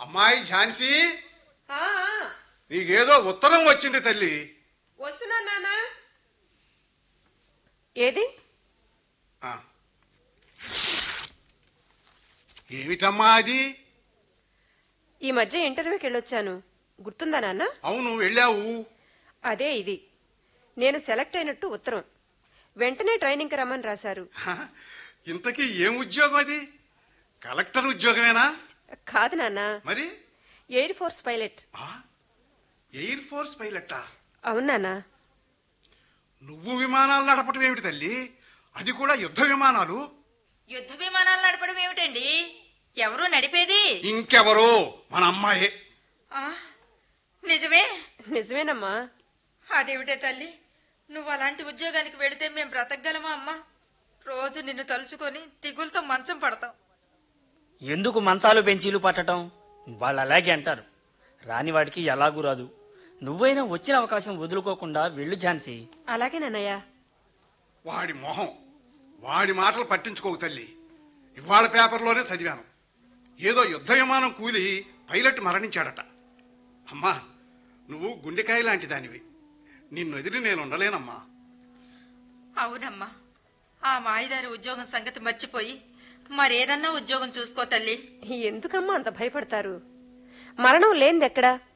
అమ్మాయి ఝాన్సీ ఆ, ఆ, నీకేదో ఉత్తరం వచ్చింది తల్లి వస్తున్నా నాన్న ఏది ఆ. ఏమిటమ్మా అది ఈ మధ్య ఇంటర్వ్యూకి వెళ్ళొచ్చాను గుర్తుందా నాన్న అవును వెళ్ళావు అదే ఇది నేను సెలెక్ట్ అయినట్టు ఉత్తరం వెంటనే ట్రైనింగ్కి రమ్మని రాశారు హ, ఇంతకీ ఏం ఉద్యోగం అది కలెక్టర్ ఉద్యోగమేనా కాదు నాన్న మరి ఎయిర్ ఫోర్స్ పైలట్ ఆ? ఎయిర్ ఫోర్స్ పైలట్టా అవును నాన్న నువ్వు విమానాలు నడపటం ఏమిటి తల్లి అది కూడా యుద్ధ విమానాలు యుద్ధ విమానాలు నడపడం ఏమిటండి ఎవరు నడిపేది ఇంకెవరో మన అమ్మాయే ఆ, నిజమే నిజమేనమ్మా అదేమిటే తల్లి నువ్వు అలాంటి ఉద్యోగానికి వెళితే మేము బ్రతకగలమా అమ్మా రోజు నిన్ను తలుచుకొని దిగులతో మంచం పడతాం ఎందుకు మంచాలు బెంచీలు పట్టడం వాళ్ళు అలాగే అంటారు రానివాడికి ఎలాగూ రాదు నువ్వైనా వచ్చిన అవకాశం వదులుకోకుండా వెళ్ళు ఝాన్సీ అలాగే నాన్నయ్య వాడి మొహం వాడి మాటలు పట్టించుకోకు తల్లి ఇవాళ పేపర్లోనే చదివాను ఏదో యుద్ధ విమానం కూలి పైలట్ మరణించాడట అమ్మా నువ్వు గుండెకాయ లాంటి దానివి నిన్ను ఎదిరి నేను ఉండలేనమ్మా అవునమ్మా ఆ మాయదారి ఉద్యోగం సంగతి మర్చిపోయి మరేదన్నా ఉద్యోగం చూసుకో తల్లి ఎందుకమ్మా అంత భయపడతారు మరణం లేనిదెక్కడా